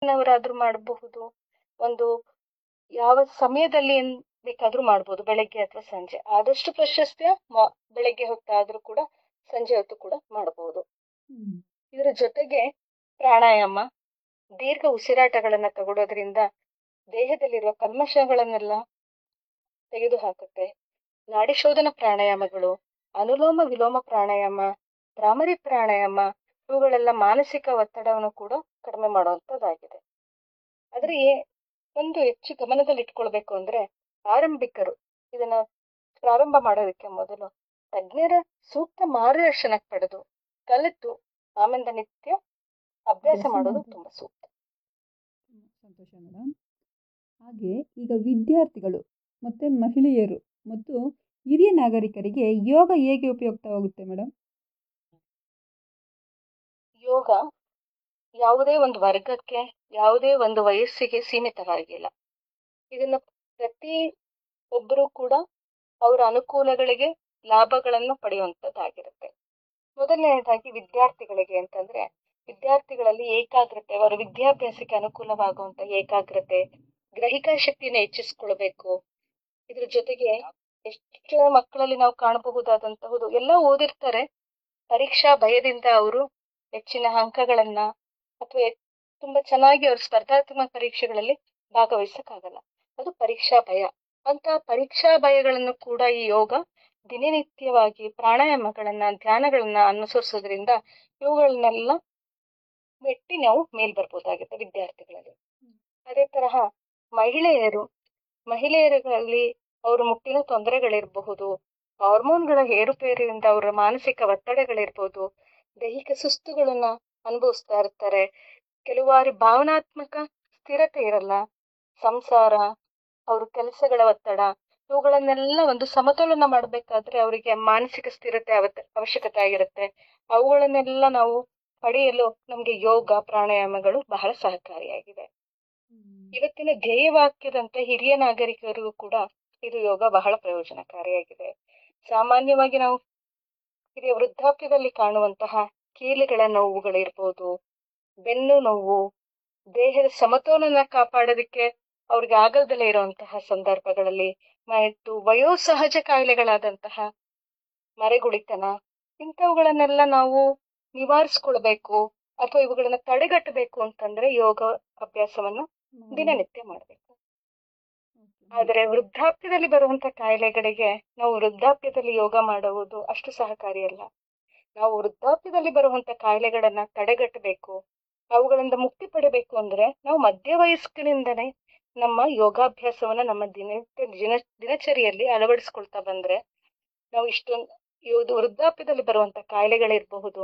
One hour ಆದ್ರೂ ಮಾಡಬಹುದು ಒಂದು ಯಾವ ಸಮಯದಲ್ಲಿ ಏನ್ ಬೇಕಾದ್ರೂ ಮಾಡ್ಬೋದು ಬೆಳಗ್ಗೆ ಅಥವಾ ಸಂಜೆ ಆದಷ್ಟು ಪ್ರಶಸ್ತ್ಯ ಮ- ಬೆಳಗ್ಗೆ ಹೊತ್ತಾದ್ರೂ ಕೂಡ ಸಂಜೆ ಹೊತ್ತು ಕೂಡ ಮಾಡಬಹುದು ಹ್ಮ್. ಇದರ ಜೊತೆಗೆ ಪ್ರಾಣಾಯಾಮ ದೀರ್ಘ ಉಸಿರಾಟಗಳನ್ನ ತಗೊಳ್ಳೋದ್ರಿಂದ ದೇಹದಲ್ಲಿರುವ ಕಲ್ಮಶಗಳನ್ನೆಲ್ಲ ತೆಗೆದುಹಾಕುತ್ತೆ ನಾಡಿ ಶೋಧನ ಪ್ರಾಣಾಯಾಮಗಳು ಅನುಲೋಮ ವಿಲೋಮ ಪ್ರಾಣಾಯಾಮ ಭ್ರಾಮರಿ ಪ್ರಾಣಾಯಾಮ ಇವುಗಳೆಲ್ಲ ಮಾನಸಿಕ ಒತ್ತಡವನ್ನು ಕೂಡ ಕಡಿಮೆ ಮಾಡುವಂತದ್ದಾಗಿದೆ ಆದ್ರೆ ಏ- ಒಂದು ಹೆಚ್ಚು ಗಮನದಲ್ಲಿ ಇಟ್ಕೊಳ್ಬೇಕು ಅಂದ್ರೆ ಆರಂಭಿಕರು ಇದನ್ನ ಪ್ರಾರಂಭ ಮಾಡೋದಕ್ಕೆ ಮೊದಲು ತಜ್ಞರ ಸೂಕ್ತ ಮಾರ್ಗದರ್ಶನ ಪಡೆದು ಕಲಿತು ಆಮೇಲೆ ನಿತ್ಯ ಅಭ್ಯಾಸ ಅಭ್ಯಾಸ ಮಾಡೋದು ಮಾಡ್ಬೇಕು. ತುಂಬಾ ಸೂಕ್ತ ತುಂಬ ಸಂತೋಷ ಮೇಡಮ್ ಹಾಗೆ ಈಗ ವಿದ್ಯಾರ್ಥಿಗಳು ಮತ್ತು ಮಹಿಳೆಯರು ಮತ್ತು ಹಿರಿಯ ನಾಗರಿಕರಿಗೆ ಯೋಗ ಹೇಗೆ ಉಪಯುಕ್ತವಾಗುತ್ತೆ ಮೇಡಮ್ ಯೋಗ ಯಾವುದೇ ಒಂದು ವರ್ಗಕ್ಕೆ ಯಾವುದೇ ಒಂದು ವಯಸ್ಸಿಗೆ ಸೀಮಿತವಾಗಿಲ್ಲ ಇದನ್ನ ಪ್ರತಿ ಒಬ್ಬರು ಕೂಡ ಅವರ ಅನುಕೂಲಗಳಿಗೆ ಲಾಭಗಳನ್ನು ಪಡೆಯುವಂತದ್ದಾಗಿರುತ್ತೆ ಮೊದಲನೇದಾಗಿ ವಿದ್ಯಾರ್ಥಿಗಳಿಗೆ ಅಂತಂದ್ರೆ ವಿದ್ಯಾರ್ಥಿಗಳಲ್ಲಿ ಏಕಾಗ್ರತೆ ಅವರ ವಿದ್ಯಾಭ್ಯಾಸಕ್ಕೆ ಅನುಕೂಲವಾಗುವಂತ ಏಕಾಗ್ರತೆ ಗ್ರಹಿಕಾ ಶಕ್ತಿಯನ್ನು ಹೆಚ್ಚಿಸ್ಕೊಳ್ಬೇಕು ಇದ್ರ ಜೊತೆಗೆ ಎಷ್ಟು ಮಕ್ಕಳಲ್ಲಿ ನಾವು ಕಾಣಬಹುದಾದಂತಹುದು ಎಲ್ಲ ಓದಿರ್ತಾರೆ ಪರೀಕ್ಷಾ ಭಯದಿಂದ ಅವರು ಹೆಚ್ಚಿನ ಅಂಕಗಳನ್ನ ಅಥವಾ ತುಂಬಾ ಚೆನ್ನಾಗಿ ಅವ್ರ ಸ್ಪರ್ಧಾತ್ಮಕ ಪರೀಕ್ಷೆಗಳಲ್ಲಿ ಭಾಗವಹಿಸಕ್ಕಾಗಲ್ಲ ಅದು ಪರೀಕ್ಷಾ ಭಯ ಅಂತ ಪರೀಕ್ಷಾ ಭಯಗಳನ್ನು ಕೂಡ ಈ ಯೋಗ ದಿನನಿತ್ಯವಾಗಿ ಪ್ರಾಣಾಯಾಮಗಳನ್ನ ಧ್ಯಾನಗಳನ್ನ ಅನುಸರಿಸೋದ್ರಿಂದ ಇವುಗಳನ್ನೆಲ್ಲ ಮೆಟ್ಟಿ ನಾವು ಮೇಲ್ ಬರ್ಬೋದಾಗುತ್ತೆ ವಿದ್ಯಾರ್ಥಿಗಳಲ್ಲಿ ಅದೇ ತರಹ ಮಹಿಳೆಯರು ಮಹಿಳೆಯರಲ್ಲಿ ಅವ್ರ ಮುಟ್ಟಿನ ತೊಂದರೆಗಳಿರಬಹುದು ಹಾರ್ಮೋನ್ಗಳ ಏರುಪೇರಿನಿಂದ ಅವರ ಮಾನಸಿಕ ಒತ್ತಡಗಳಿರ್ಬೋದು ದೈಹಿಕ ಸುಸ್ತುಗಳನ್ನ ಅನುಭವಿಸ್ತಾ ಇರ್ತಾರೆ ಕೆಲವಾರಿ ಭಾವನಾತ್ಮಕ ಸ್ಥಿರತೆ ಇರಲ್ಲ ಸಂಸಾರ ಅವ್ರ ಕೆಲಸಗಳ ಒತ್ತಡ ಇವುಗಳನ್ನೆಲ್ಲ ಒಂದು ಸಮತೋಲನ ಮಾಡಬೇಕಾದ್ರೆ ಅವರಿಗೆ ಮಾನಸಿಕ ಸ್ಥಿರತೆ ಅವತ್ ಅವಶ್ಯಕತೆ ಆಗಿರುತ್ತೆ ಅವುಗಳನ್ನೆಲ್ಲ ನಾವು ಪಡೆಯಲು ನಮ್ಗೆ ಯೋಗ ಪ್ರಾಣಾಯಾಮಗಳು ಬಹಳ ಸಹಕಾರಿಯಾಗಿದೆ ಇವತ್ತಿನ ಧ್ಯೇಯವಾಕ್ಯದಂತೆ ಹಿರಿಯ ನಾಗರಿಕರಿಗೂ ಕೂಡ ಇದು ಯೋಗ ಬಹಳ ಪ್ರಯೋಜನಕಾರಿಯಾಗಿದೆ ಸಾಮಾನ್ಯವಾಗಿ ನಾವು ಹಿರಿಯ ವೃದ್ಧಾಪ್ಯದಲ್ಲಿ ಕಾಣುವಂತಹ ಕೀಲುಗಳ ನೋವುಗಳಿರ್ಬೋದು ಬೆನ್ನು ನೋವು ದೇಹದ ಸಮತೋಲನ ಕಾಪಾಡೋದಕ್ಕೆ ಅವ್ರಿಗೆ ಆಗಲ್ದಲೇ ಇರುವಂತಹ ಸಂದರ್ಭಗಳಲ್ಲಿ ಮತ್ತು ವಯೋಸಹಜ ಕಾಯಿಲೆಗಳಾದಂತಹ ಮರೆಗುಳಿತನ ಇಂಥವುಗಳನ್ನೆಲ್ಲ ನಾವು ನಿವಾರಿಸ್ಕೊಳ್ಬೇಕು ಅಥವಾ ಇವುಗಳನ್ನ ತಡೆಗಟ್ಟಬೇಕು ಅಂತಂದ್ರೆ ಯೋಗ ಅಭ್ಯಾಸವನ್ನ ದಿನನಿತ್ಯ ಮಾಡಬೇಕು ಆದರೆ ವೃದ್ಧಾಪ್ಯದಲ್ಲಿ ಬರುವಂತ ಕಾಯಿಲೆಗಳಿಗೆ ನಾವು ವೃದ್ಧಾಪ್ಯದಲ್ಲಿ ಯೋಗ ಮಾಡುವುದು ಅಷ್ಟು ಸಹಕಾರಿಯಲ್ಲ ನಾವು ವೃದ್ಧಾಪ್ಯದಲ್ಲಿ ಬರುವಂತ ಕಾಯಿಲೆಗಳನ್ನ ತಡೆಗಟ್ಟಬೇಕು ಅವುಗಳಿಂದ ಮುಕ್ತಿ ಪಡಿಬೇಕು ಅಂದ್ರೆ ನಾವು ಮಧ್ಯವಯಸ್ಕನಿಂದನೇ ನಮ್ಮ ಯೋಗಾಭ್ಯಾಸವನ್ನ ನಮ್ಮ ದಿನನಿತ್ಯ ದಿನ ದಿನಚರಿಯಲ್ಲಿ ಅಳವಡಿಸ್ಕೊಳ್ತಾ ಬಂದ್ರೆ ನಾವು ಇಷ್ಟೊಂದು ಇದು ವೃದ್ಧಾಪ್ಯದಲ್ಲಿ ಬರುವಂತ ಕಾಯಿಲೆಗಳಿರಬಹುದು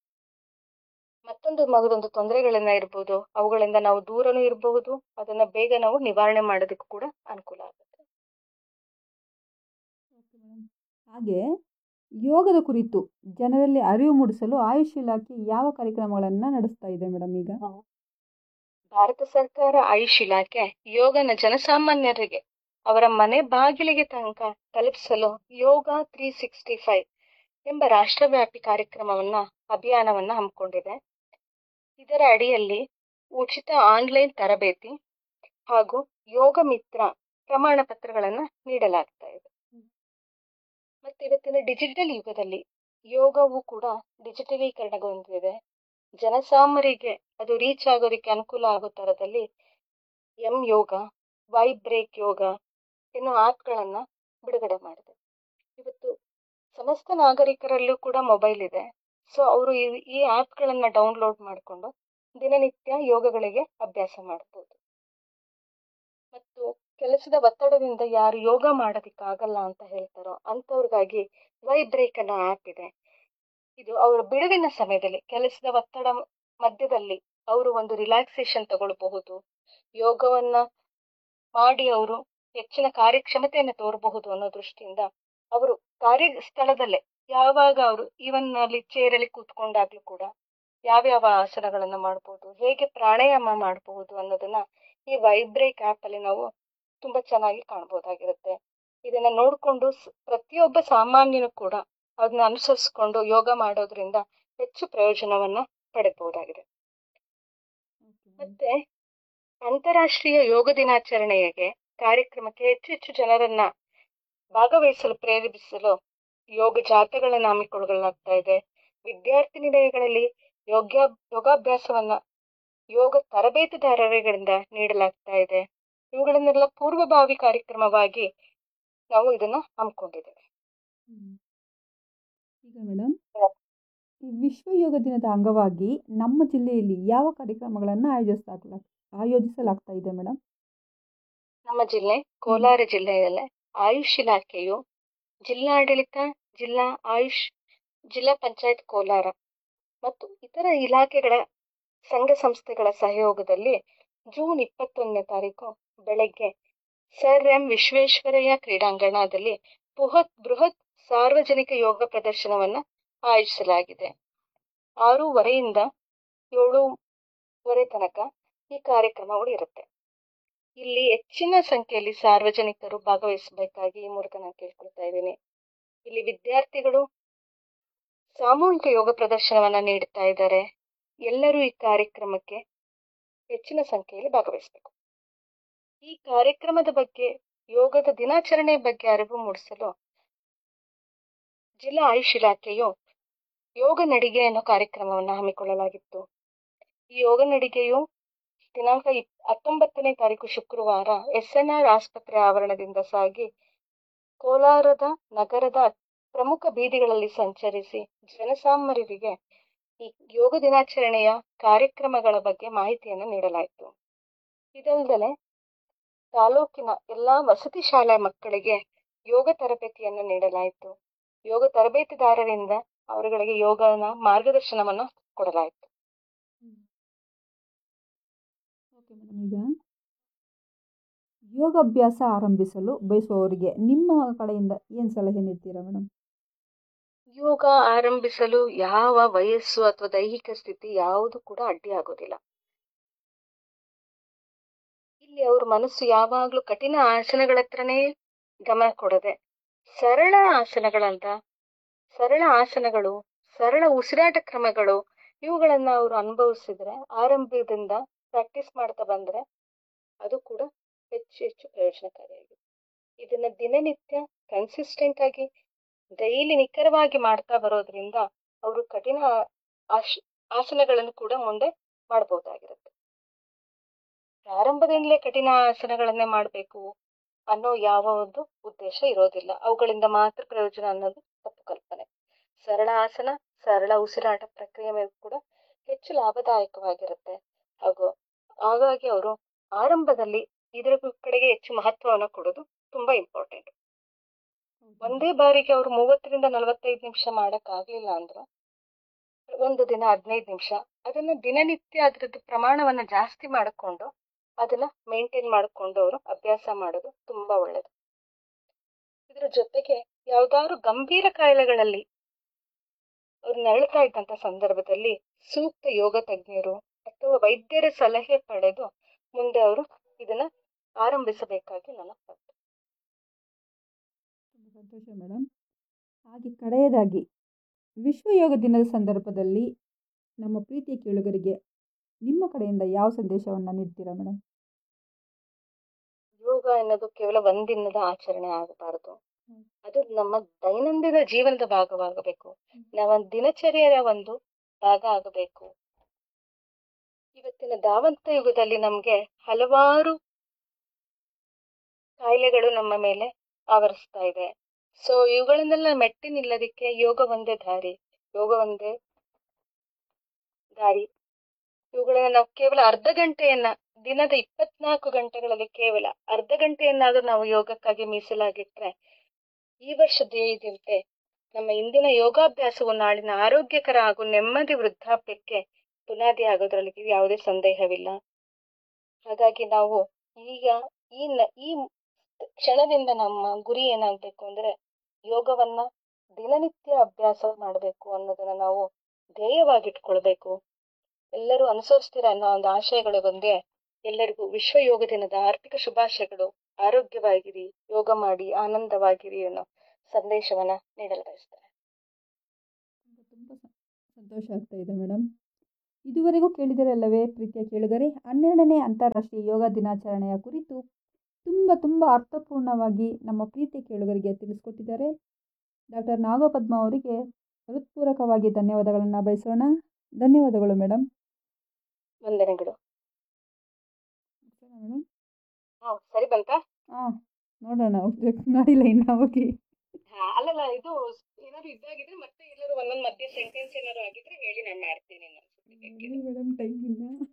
ಮತ್ತೊಂದು ಮಗದೊಂದು ತೊಂದರೆಗಳನ್ನ ಇರಬಹುದು ಅವುಗಳಿಂದ ನಾವು ದೂರನೂ ಇರಬಹುದು ಅದನ್ನ ಬೇಗ ನಾವು ನಿವಾರಣೆ ಮಾಡೋದಕ್ಕೂ ಕೂಡ ಅನುಕೂಲ ಆಗುತ್ತೆ ಹಾಗೆ ಯೋಗದ ಕುರಿತು ಜನರಲ್ಲಿ ಅರಿವು ಮೂಡಿಸಲು ಆಯುಷ್ ಇಲಾಖೆ ಯಾವ ಕಾರ್ಯಕ್ರಮಗಳನ್ನು ನಡೆಸ್ತಾ ಇದೆ ಮೇಡಮ್ ಈಗ ಭಾರತ ಸರ್ಕಾರ ಆಯುಷ್ ಇಲಾಖೆ ಯೋಗನ ಜನಸಾಮಾನ್ಯರಿಗೆ ಅವರ ಮನೆ ಬಾಗಿಲಿಗೆ ತನಕ ತಲುಪಿಸಲು ಯೋಗ ತ್ರೀ ಸಿಕ್ಸ್ಟಿ ಫೈವ್ ಎಂಬ ರಾಷ್ಟ್ರವ್ಯಾಪಿ ಕಾರ್ಯಕ್ರಮವನ್ನ ಅಭಿಯಾನವನ್ನ ಹಮ್ಮಿಕೊಂಡಿದೆ ಇದರ ಅಡಿಯಲ್ಲಿ ಉಚಿತ ಆನ್ಲೈನ್ ತರಬೇತಿ ಹಾಗೂ ಯೋಗ ಮಿತ್ರ ಪ್ರಮಾಣ ಪತ್ರಗಳನ್ನ ನೀಡಲಾಗ್ತಾ ಇದೆ ಮತ್ತೆ ಇವತ್ತಿನ ಡಿಜಿಟಲ್ ಯುಗದಲ್ಲಿ ಯೋಗವು ಕೂಡ ಡಿಜಿಟಲೀಕರಣಗೊಂಡಿದೆ ಜನಸಾಮಾನ್ಯರಿಗೆ ಅದು ರೀಚ್ ಆಗೋದಕ್ಕೆ ಅನುಕೂಲ ಆಗೋ ತರದಲ್ಲಿ M Yoga Y break Yoga ಎನ್ನುವ ಆಪ್ಗಳನ್ನ ಬಿಡುಗಡೆ ಮಾಡಿದೆ ಇವತ್ತು ಸಮಸ್ತ ನಾಗರಿಕರಲ್ಲೂ ಕೂಡ ಮೊಬೈಲ್ ಇದೆ ಸೊ ಅವರು ಈ ಆ್ಯಪ್ಗಳನ್ನ ಡೌನ್ಲೋಡ್ ಮಾಡಿಕೊಂಡು ದಿನನಿತ್ಯ ಯೋಗಗಳಿಗೆ ಅಭ್ಯಾಸ ಮಾಡಬಹುದು ಮತ್ತು ಕೆಲಸದ ಒತ್ತಡದಿಂದ ಯಾರು ಯೋಗ ಮಾಡೋದಕ್ಕಾಗಲ್ಲ ಅಂತ ಹೇಳ್ತಾರೋ ಅಂಥವ್ರಿಗಾಗಿ ವೈ ಬ್ರೇಕ್ ಅನ್ನೋ ಆ್ಯಪ್ ಇದೆ ಇದು ಅವರ ಬಿಡುವಿನ ಸಮಯದಲ್ಲಿ ಕೆಲಸದ ಒತ್ತಡ ಮಧ್ಯದಲ್ಲಿ ಅವರು ಒಂದು ರಿಲ್ಯಾಕ್ಸೇಷನ್ ತಗೊಳ್ಬಹುದು ಯೋಗವನ್ನ ಮಾಡಿ ಅವರು ಹೆಚ್ಚಿನ ಕಾರ್ಯಕ್ಷಮತೆಯನ್ನು ತೋರಬಹುದು ಅನ್ನೋ ದೃಷ್ಟಿಯಿಂದ ಅವರು ಕಾರ್ಯ ಸ್ಥಳದಲ್ಲೇ ಯಾವಾಗ ಅವರು ಈವನ್ ಅಲ್ಲಿ ಚೇರಲ್ಲಿ ಕೂತ್ಕೊಂಡಾಗ್ಲೂ ಕೂಡ ಯಾವ್ಯಾವ ಆಸನಗಳನ್ನ ಮಾಡಬಹುದು ಹೇಗೆ ಪ್ರಾಣಾಯಾಮ ಮಾಡಬಹುದು ಅನ್ನೋದನ್ನ ಈ ವೈಬ್ರೇಕ್ ಆ್ಯಪ್ ಅಲ್ಲಿ ನಾವು ತುಂಬಾ ಚೆನ್ನಾಗಿ ಕಾಣಬಹುದಾಗಿರುತ್ತೆ ಇದನ್ನ ನೋಡ್ಕೊಂಡು ಪ್ರತಿಯೊಬ್ಬ ಸಾಮಾನ್ಯನು ಕೂಡ ಅದನ್ನ ಅನುಸರಿಸ್ಕೊಂಡು ಯೋಗ ಮಾಡೋದ್ರಿಂದ ಹೆಚ್ಚು ಪ್ರಯೋಜನವನ್ನ ಪಡೆಯಬಹುದಾಗಿದೆ ಮತ್ತೆ ಅಂತಾರಾಷ್ಟ್ರೀಯ ಯೋಗ ದಿನಾಚರಣೆಗೆ ಕಾರ್ಯಕ್ರಮಕ್ಕೆ ಹೆಚ್ಚು ಹೆಚ್ಚು ಜನರನ್ನ ಭಾಗವಹಿಸಲು ಪ್ರೇರೇಪಿಸಲು ಯೋಗ ಜಾಥಾಗಳನ್ನು ಹಮ್ಮಿಕೊಳ್ಳಲಾಗ್ತಾ ಇದೆ ವಿದ್ಯಾರ್ಥಿ ನಿಲಯಗಳಲ್ಲಿ ಯೋಗ್ಯ ಯೋಗಾಭ್ಯಾಸವನ್ನ ಯೋಗ ತರಬೇತುದಾರರುಗಳಿಂದ ನೀಡಲಾಗ್ತಾ ಇದೆ ಇವುಗಳನ್ನೆಲ್ಲ ಪೂರ್ವಭಾವಿ ಕಾರ್ಯಕ್ರಮವಾಗಿ ನಾವು ಇದನ್ನ ಹಮ್ಮಿಕೊಂಡಿದ್ದೇವೆ ಈಗ ಮೇಡಮ್ ಈ ವಿಶ್ವ ಯೋಗ ದಿನದ ಅಂಗವಾಗಿ ನಮ್ಮ ಜಿಲ್ಲೆಯಲ್ಲಿ ಯಾವ ಕಾರ್ಯಕ್ರಮಗಳನ್ನು ಆಯೋಜಿಸಲಾಗ್ಲ ಆಯೋಜಿಸಲಾಗ್ತಾ ಇದೆ ಮೇಡಮ್ ನಮ್ಮ ಜಿಲ್ಲೆ ಕೋಲಾರ ಜಿಲ್ಲೆಯಲ್ಲೇ ಆಯುಷ್ ಇಲಾಖೆಯು ಜಿಲ್ಲಾಡಳಿತ ಜಿಲ್ಲಾ ಆಯುಷ್ ಜಿಲ್ಲಾ ಪಂಚಾಯತ್ ಕೋಲಾರ ಮತ್ತು ಇತರ ಇಲಾಖೆಗಳ ಸಂಘ ಸಂಸ್ಥೆಗಳ ಸಹಯೋಗದಲ್ಲಿ ಜೂನ್ ಇಪ್ಪತ್ತೊಂದನೇ ತಾರೀಕು ಬೆಳಗ್ಗೆ ಸರ್ ಎಂ ವಿಶ್ವೇಶ್ವರಯ್ಯ ಕ್ರೀಡಾಂಗಣದಲ್ಲಿ ಬೃಹತ್ ಬೃಹತ್ ಸಾರ್ವಜನಿಕ ಯೋಗ ಪ್ರದರ್ಶನವನ್ನು ಆಯೋಜಿಸಲಾಗಿದೆ ಆರೂವರೆಯಿಂದ ಏಳೂವರೆ ತನಕ ಈ ಕಾರ್ಯಕ್ರಮಗಳು ಇರುತ್ತೆ ಇಲ್ಲಿ ಹೆಚ್ಚಿನ ಸಂಖ್ಯೆಯಲ್ಲಿ ಸಾರ್ವಜನಿಕರು ಭಾಗವಹಿಸಬೇಕಾಗಿ ಈ ಮೂಲಕ ನಾನು ಕೇಳ್ಕೊಳ್ತಾ ಇದ್ದೀನಿ ಇಲ್ಲಿ ವಿದ್ಯಾರ್ಥಿಗಳು ಸಾಮೂಹಿಕ ಯೋಗ ಪ್ರದರ್ಶನವನ್ನ ನೀಡುತ್ತಾ ಇದ್ದಾರೆ ಎಲ್ಲರೂ ಈ ಕಾರ್ಯಕ್ರಮಕ್ಕೆ ಹೆಚ್ಚಿನ ಸಂಖ್ಯೆಯಲ್ಲಿ ಭಾಗವಹಿಸಬೇಕು ಈ ಕಾರ್ಯಕ್ರಮದ ಬಗ್ಗೆ ಯೋಗದ ದಿನಾಚರಣೆ ಬಗ್ಗೆ ಅರಿವು ಮೂಡಿಸಲು ಜಿಲ್ಲಾ ಆಯುಷ್ ಇಲಾಖೆಯು ಯೋಗ ನಡಿಗೆ ಅನ್ನೋ ಕಾರ್ಯಕ್ರಮವನ್ನು ಹಮ್ಮಿಕೊಳ್ಳಲಾಗಿತ್ತು ಈ ಯೋಗ ನಡಿಗೆಯು ದಿನಾಂಕ ಇಪ್ ಹತ್ತೊಂಬತ್ತನೇ ತಾರೀಕು ಶುಕ್ರವಾರ ಎಸ್ ಎನ್ ಆರ್ ಆಸ್ಪತ್ರೆ ಆವರಣದಿಂದ ಸಾಗಿ ಕೋಲಾರದ ನಗರದ ಪ್ರಮುಖ ಬೀದಿಗಳಲ್ಲಿ ಸಂಚರಿಸಿ ಜನಸಾಮಾನ್ಯರಿಗೆ ಈ ಯೋಗ ದಿನಾಚರಣೆಯ ಕಾರ್ಯಕ್ರಮಗಳ ಬಗ್ಗೆ ಮಾಹಿತಿಯನ್ನು ನೀಡಲಾಯಿತು ಇದಲ್ಲದೆ ತಾಲೂಕಿನ ಎಲ್ಲಾ ವಸತಿ ಶಾಲಾ ಮಕ್ಕಳಿಗೆ ಯೋಗ ತರಬೇತಿಯನ್ನು ನೀಡಲಾಯಿತು ಯೋಗ ತರಬೇತಿದಾರರಿಂದ ಅವರುಗಳಿಗೆ ಯೋಗನ ಮಾರ್ಗದರ್ಶನವನ್ನು ಕೊಡಲಾಯಿತು ಓಕೆ ಮೇಡಮ್ ಈಗ ಯೋಗಾಭ್ಯಾಸ ಆರಂಭಿಸಲು ಬಯಸುವವರಿಗೆ ನಿಮ್ಮ ಕಡೆಯಿಂದ ಏನು ಸಲಹೆ ನೀಡ್ತೀರಾ ಮೇಡಮ್ ಯೋಗ ಆರಂಭಿಸಲು ಯಾವ ವಯಸ್ಸು ಅಥವಾ ದೈಹಿಕ ಸ್ಥಿತಿ ಯಾವುದು ಕೂಡ ಅಡ್ಡಿ ಆಗೋದಿಲ್ಲ ಇಲ್ಲಿ ಅವ್ರ ಮನಸ್ಸು ಯಾವಾಗ್ಲೂ ಕಠಿಣ ಆಸನಗಳ ಹತ್ರನೇ ಗಮನ ಕೊಡದೆ ಸರಳ ಆಸನಗಳಂತ ಸರಳ ಆಸನಗಳು ಸರಳ ಉಸಿರಾಟ ಕ್ರಮಗಳು ಇವುಗಳನ್ನ ಅವರು ಅನುಭವಿಸಿದ್ರೆ ಆರಂಭದಿಂದ ಪ್ರಾಕ್ಟೀಸ್ ಮಾಡ್ತಾ ಬಂದ್ರೆ ಅದು ಕೂಡ ಹೆಚ್ಚು ಹೆಚ್ಚು ಪ್ರಯೋಜನಕಾರಿಯಾಗಿದೆ ಇದನ್ನ ದಿನನಿತ್ಯ ಕನ್ಸಿಸ್ಟೆಂಟ್ ಆಗಿ ಡೈಲಿ ನಿಖರವಾಗಿ ಮಾಡ್ತಾ ಬರೋದ್ರಿಂದ ಅವರು ಕಠಿಣ ಆಶ್ ಆಸನಗಳನ್ನು ಕೂಡ ಮುಂದೆ ಮಾಡಬಹುದಾಗಿರುತ್ತೆ ಪ್ರಾರಂಭದಿಂದಲೇ ಕಠಿಣ ಆಸನಗಳನ್ನೇ ಮಾಡಬೇಕು ಅನ್ನೋ ಯಾವ ಒಂದು ಉದ್ದೇಶ ಇರೋದಿಲ್ಲ ಅವುಗಳಿಂದ ಮಾತ್ರ ಪ್ರಯೋಜನ ಅನ್ನೋದು ತಪ್ಪು ಕಲ್ಪನೆ ಸರಳ ಆಸನ ಸರಳ ಉಸಿರಾಟ ಪ್ರಕ್ರಿಯೆ ಮೇಲೆ ಕೂಡ ಹೆಚ್ಚು ಲಾಭದಾಯಕವಾಗಿರುತ್ತೆ ಹಾಗೂ ಹಾಗಾಗಿ ಅವರು ಆರಂಭದಲ್ಲಿ ಇದರ ಕಡೆಗೆ ಹೆಚ್ಚು ಮಹತ್ವವನ್ನು ಕೊಡೋದು ತುಂಬಾ ಇಂಪಾರ್ಟೆಂಟ್ ಒಂದೇ ಬಾರಿಗೆ ಅವರು ಮೂವತ್ತರಿಂದ ನಲವತ್ತೈದು ನಿಮಿಷ ಮಾಡಕ್ ಆಗ್ಲಿಲ್ಲ ಅಂದ್ರೆ ಒಂದು ದಿನ ಹದಿನೈದು ನಿಮಿಷ ಅದನ್ನ ದಿನನಿತ್ಯ ಅದರದ್ದು ಪ್ರಮಾಣವನ್ನ ಜಾಸ್ತಿ ಮಾಡಿಕೊಂಡು ಅದನ್ನ ಮೇಂಟೈನ್ ಮಾಡಿಕೊಂಡು ಅವರು ಅಭ್ಯಾಸ ಮಾಡೋದು ತುಂಬಾ ಒಳ್ಳೆಯದು ಇದರ ಜೊತೆಗೆ ಯಾವ್ದಾದ್ರು ಗಂಭೀರ ಕಾಯಿಲೆಗಳಲ್ಲಿ ಅವ್ರು ನರಳ್ತಾ ಇದ್ದಂತ ಸಂದರ್ಭದಲ್ಲಿ ಸೂಕ್ತ ಯೋಗ ತಜ್ಞರು ಅಥವಾ ವೈದ್ಯರ ಸಲಹೆ ಪಡೆದು ಮುಂದೆ ಅವರು ಇದನ್ನ ಆರಂಭಿಸಬೇಕಾಗಿ ನನ್ನ ಪ್ರಾರ್ಥನೆ ತುಂಬ ಸಂತೋಷ ಮೇಡಮ್ ಹಾಗೆ ಕಡೆಯದಾಗಿ ವಿಶ್ವ ಯೋಗ ದಿನದ ಸಂದರ್ಭದಲ್ಲಿ ನಮ್ಮ ಪ್ರೀತಿಯ ಕೇಳುಗರಿಗೆ ನಿಮ್ಮ ಕಡೆಯಿಂದ ಯಾವ ಸಂದೇಶವನ್ನು ನೀಡ್ತೀರಾ ಮೇಡಮ್ ಯೋಗ ಎನ್ನೋದು ಕೇವಲ ಒಂದಿನದ ಆಚರಣೆ ಆಗಬಾರದು ಅದು ನಮ್ಮ ದೈನಂದಿನ ಜೀವನದ ಭಾಗವಾಗಬೇಕು ನಮ್ಮ ದಿನಚರ್ಯೆಯ ಒಂದು ಭಾಗ ಆಗಬೇಕು ಇವತ್ತಿನ ಧಾವಂತ ಯುಗದಲ್ಲಿ ನಮ್ಗೆ ಹಲವಾರು ಕಾಯಿಲೆಗಳು ನಮ್ಮ ಮೇಲೆ ಆವರಿಸ್ತಾ ಇದೆ ಸೊ ಇವುಗಳನ್ನೆಲ್ಲ ಮೆಟ್ಟಿ ನಿಲ್ಲೋದಿಕ್ಕೆ ಯೋಗ ಒಂದೇ ದಾರಿ ಯೋಗ ಒಂದೇ ದಾರಿ ಇವುಗಳನ್ನ ನಾವು ಕೇವಲ ಅರ್ಧ ಗಂಟೆಯನ್ನ ದಿನದ ಇಪ್ಪತ್ನಾಲ್ಕು ಗಂಟೆಗಳಲ್ಲಿ ಕೇವಲ ಅರ್ಧ ಗಂಟೆಯನ್ನಾದ್ರೂ ನಾವು ಯೋಗಕ್ಕಾಗಿ ಮೀಸಲಾಗಿಟ್ರೆ ಈ ವರ್ಷದೇದಂತೆ ನಮ್ಮ ಇಂದಿನ ಯೋಗಾಭ್ಯಾಸವು ನಾಳಿನ ಆರೋಗ್ಯಕರ ಹಾಗೂ ನೆಮ್ಮದಿ ವೃದ್ಧಾಪ್ಯಕ್ಕೆ ಬುನಾದಿ ಆಗೋದ್ರಲ್ಲಿ ಯಾವುದೇ ಸಂದೇಹವಿಲ್ಲ ಹಾಗಾಗಿ ನಾವು ಈಗ ಈ ನ ಈ ಕ್ಷಣದಿಂದ ನಮ್ಮ ಗುರಿ ಏನಾಗಬೇಕು ಅಂದ್ರೆ ಯೋಗವನ್ನ ದಿನನಿತ್ಯ ಅಭ್ಯಾಸ ಮಾಡಬೇಕು ಅನ್ನೋದನ್ನ ನಾವು ಧ್ಯೇಯವಾಗಿಟ್ಕೊಳ್ಬೇಕು ಎಲ್ಲರೂ ಅನುಸರಿಸ್ತೀರ ಅನ್ನೋ ಒಂದು ಆಶಯಗಳು ಬಂದೇ ಎಲ್ಲರಿಗೂ ವಿಶ್ವ ಯೋಗ ದಿನದ ಆರ್ಥಿಕ ಶುಭಾಶಯಗಳು ಆರೋಗ್ಯವಾಗಿರಿ ಯೋಗ ಮಾಡಿ ಆನಂದವಾಗಿರಿ ಅನ್ನೋ ಸಂದೇಶವನ್ನ ನೀಡಲು ಬಯಸ್ತಾರೆ ತುಂಬ ತುಂಬ ಸಂತೋಷ ಆಗ್ತಾ ಇದೆ ಮೇಡಮ್ ಇದುವರೆಗೂ ಕೇಳಿದರಲ್ಲವೇ ಪ್ರೀತಿಯ ಕೇಳುಗರೆ ಹನ್ನೆರಡನೇ ಅಂತಾರಾಷ್ಟ್ರೀಯ ಯೋಗ ದಿನಾಚರಣೆಯ ಕುರಿತು ತುಂಬ ತುಂಬ ಅರ್ಥಪೂರ್ಣವಾಗಿ ನಮ್ಮ ಪ್ರೀತಿಯ ಕೇಳುಗರಿಗೆ ತಿಳಿಸ್ಕೊಟ್ಟಿದ್ದಾರೆ ಡಾಕ್ಟರ್ ನಾಗಪದ್ಮ ಅವರಿಗೆ ಹೃತ್ಪೂರ್ವಕವಾಗಿ ಧನ್ಯವಾದಗಳನ್ನು ಬಯಸೋಣ ಧನ್ಯವಾದಗಳು ಮೇಡಮ್ ವಂದನೆಗಳು ಮೇಡಮ್ ಹಾ ಸರಿ ಬಂತಾ ಹಾಂ ನೋಡೋಣ ಚೆಕ್ ಮಾಡಿಲ್ಲ ಇನ್ನು ಹೋಗಿ ಹಾ ಅಲ್ಲಲ್ಲ ಇದು ಏನಾದ್ರು ಇದಾಗಿದ್ರೆ ಮತ್ತೆ ಎಲ್ಲರೂ ಒಂದೊಂದು ಮಧ್ಯೆ ಸೆಂಟೆನ್ಸ್ ಏನಾದ್ರು ಆಗಿದ್ರೆ ಹೇಳಿ ನಾನು ಮಾಡ್ತೀನಿ ಇನ್ನೊಂದ್ಸತಿ ಬೇಕಿದ್ರೆ ಮೇಡಮ್ ಟೈಮ್ ಇಲ್ಲ